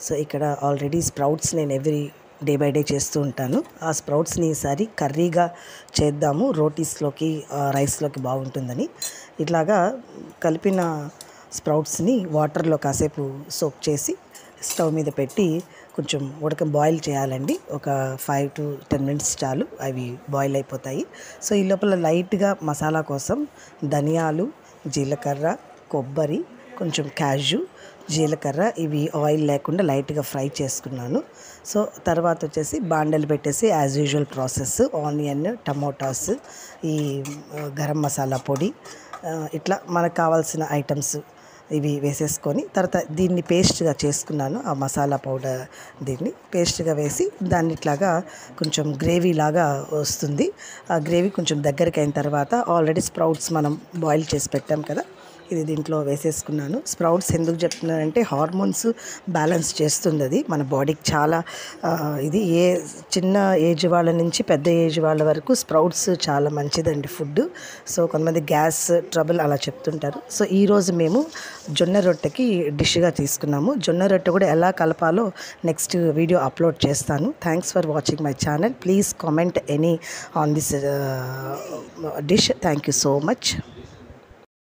so ఇక్కడ already sprouts నేను every day by day చేస్తూ ఉంటాను ఆ స్ప్రౌట్స్ని ఈసారి కర్రీగా చేద్దాము రోటీస్లోకి ఆ, రైస్లోకి బాగుంటుందని ఇట్లాగా కలిపిన స్ప్రౌట్స్ని వాటర్లో కాసేపు సోక్ చేసి స్టవ్ మీద పెట్టి కొంచెం ఉడక బాయిల్ చేయాలండి ఒక ఫైవ్ టు టెన్ మినిట్స్ చాలు అవి బాయిల్ అయిపోతాయి సో ఈ లోపల లైట్గా మసాలా కోసం ధనియాలు జీలకర్ర కొబ్బరి కొంచెం క్యాజు జీలకర్ర ఇవి ఆయిల్ లేకుండా లైట్గా ఫ్రై చేసుకున్నాను సో తర్వాత వచ్చేసి బాండలు పెట్టేసి as usual process onion tomatoes ఈ ఆ, గరం మసాలా పొడి ఆ, ఇట్లా మనకు కావాల్సిన ఐటమ్స్ ఇవి వేసేసుకొని తర్వాత దీన్ని పేస్ట్గా చేసుకున్నాను ఆ మసాలా పౌడర్ దీన్ని పేస్ట్గా వేసి దాన్ని ఇట్లాగా కొంచెం గ్రేవీ లాగా వస్తుంది ఆ గ్రేవీ కొంచెం దగ్గరికి అయిన తర్వాత ఆల్రెడీ స్ప్రౌట్స్ మనం బాయిల్ చేసి పెట్టాం కదా ఇది దీంట్లో వేసేసుకున్నాను స్ప్రౌట్స్ ఎందుకు చెప్తున్నానంటే హార్మోన్స్ బ్యాలెన్స్ చేస్తుంది అది మన బాడీకి చాలా ఆ, ఇది ఏ చిన్న ఏజ్ వాళ్ళ నుంచి పెద్ద ఏజ్ వాళ్ళ వరకు స్ప్రౌట్స్ చాలా మంచిదండి ఫుడ్ సో కొంతమంది గ్యాస్ ట్రబుల్ అలా చెప్తుంటారు సో ఈరోజు మేము జొన్న రొట్టెకి డిష్గా తీసుకున్నాము జొన్న రొట్టె కూడా ఎలా కలపాలో నెక్స్ట్ వీడియో అప్లోడ్ చేస్తాను thanks for watching my channel please comment any on this dish thank you so much